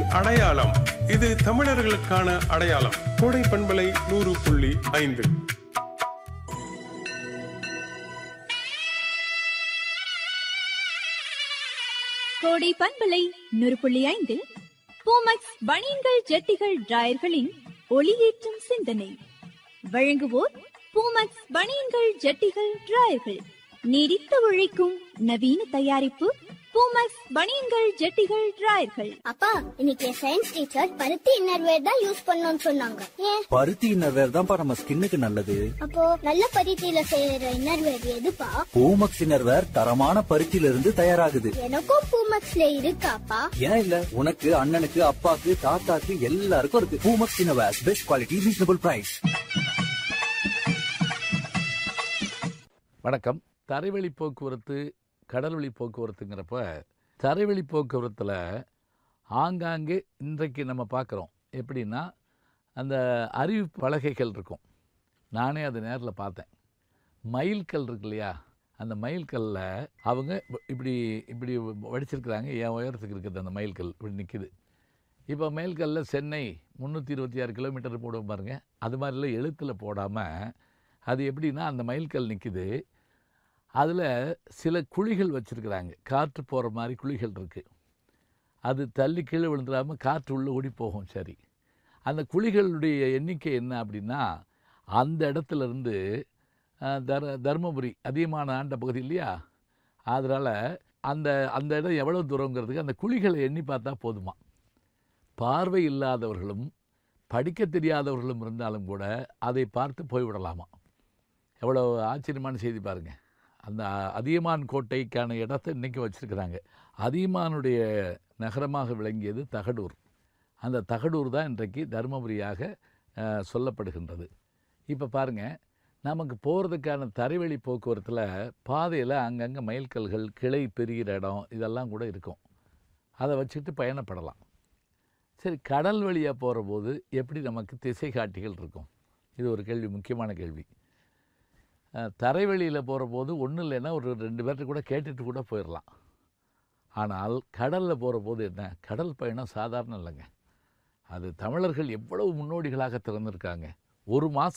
அடையாளம் இது தமிழர்களுக்கான அடையாளம் கோடை பண்பலை நூறு புள்ளி ஐந்து கோடை பண்பலை நூறு புள்ளி ஐந்தில் பூமக்ஸ் பனியன்கள் ஜட்டிகள் டிராயர்களின் ஒளியேற்றும் சிந்தனை வழங்குவோர் பூமக்ஸ் பனியன்கள் ஜட்டிகள் டிராயர்கள் நீடித்து உழைக்கும் நவீன தயாரிப்பு பூமக்ஸ் பனியன்கள் ஜட்டிகள் டிராயர்கள் அப்பா இன்னைக்கு சயின்ஸ் டீச்சர் பருத்தி இன்னர்வேர் தான் யூஸ் பண்ணணும்னு சொன்னாங்க ஏன் பருத்தி இன்னர்வேர் தான்ப்பா நம்ம ஸ்கின்னுக்கு நல்லது அப்போ நல்ல பருத்தியில செய்யற இன்னர்வேர் எதுப்பா பூமக்ஸ் இன்னர்வேர் தரமான பருத்தியில இருந்து தயாராகுது எனக்கும் பூமக்ஸ்ல இருக்காப்பா ஏன் இல்ல உனக்கு அண்ணனுக்கு அப்பாக்கு தாத்தாக்கு எல்லாருக்கும் இருக்கு Poomex innerwear best quality reasonable price வணக்கம் தரைவழி போக்குவரத்து கடல்வழி போக்குவரத்துங்கிறப்ப தரைவழி போக்குவரத்தில் ஆங்காங்கே இன்றைக்கு நம்ம பார்க்குறோம் எப்படின்னா அந்த அறிவிப்பு பலகைகள் இருக்கும் நானே அதை நேரில் பார்த்தேன் மயில்கல் இருக்கு இல்லையா அந்த மயில்கல்லில் அவங்க இப்படி இப்படி வடிச்சிருக்கிறாங்க என் உயரத்துக்கு இருக்குது அந்த மயில்கல் இப்படி நிற்கிது இப்போ மயில்கல்ல சென்னை முந்நூற்றி இருபத்தி ஆறு கிலோமீட்டர் போடுவோம் பாருங்க அது மாதிரிலாம் எழுத்தில் போடாமல் அது எப்படின்னா அந்த மயில்கல் நிற்கிது அதில் சில குழிகள் வச்சுருக்குறாங்க காற்று போகிற மாதிரி குழிகள் இருக்குது அது தள்ளி கீழே விழுந்துடாமல் காற்று உள்ளே ஓடி போகும் சரி அந்த குழிகளுடைய எண்ணிக்கை என்ன அப்படின்னா அந்த இடத்துல இருந்து அஹ், தர தருமபுரி அதிகமான ஆண்ட பகுதி இல்லையா அதனால் அந்த அந்த இடம் எவ்வளோ தூரங்கிறதுக்கு அந்த குழிகளை எண்ணி பார்த்தா போதுமா பார்வை இல்லாதவர்களும் படிக்க தெரியாதவர்களும் இருந்தாலும் கூட அதை பார்த்து போய்விடலாமா எவ்வளோ ஆச்சரியமான செய்தி பாருங்க அந்த அதியமான் கோட்டைக்கான இடத்தை இன்றைக்கி வச்சுருக்கிறாங்க அதியமானுடைய நகரமாக விளங்கியது தகடூர் அந்த தகடூர் தான் இன்றைக்கு தருமபுரியாக அஹ், சொல்லப்படுகின்றது இப்போ பாருங்கள் நமக்கு போகிறதுக்கான தரைவழி போக்குவரத்தில் பாதையில் அங்கங்கே மயில்கல்கள் கிளை பெறுகிற இடம் இதெல்லாம் கூட இருக்கும் அதை வச்சுக்கிட்டு பயணப்படலாம் சரி கடல் வழியாக போகிற போது எப்படி நமக்கு திசை காட்டிகள் இருக்கும் இது ஒரு கேள்வி முக்கியமான கேள்வி அஹ், தரைவழியில் போகிற போது ஒன்றும் இல்லைன்னா ஒரு ரெண்டு பேர்கிட்ட கூட கேட்டுட்டு கூட போயிடலாம் ஆனால் கடலில் போகிற போது என்ன கடல் பயணம் சாதாரணம் இல்லைங்க அது தமிழர்கள் எவ்வளவு முன்னோடிகளாக திறந்திருக்காங்க ஒரு மாதம்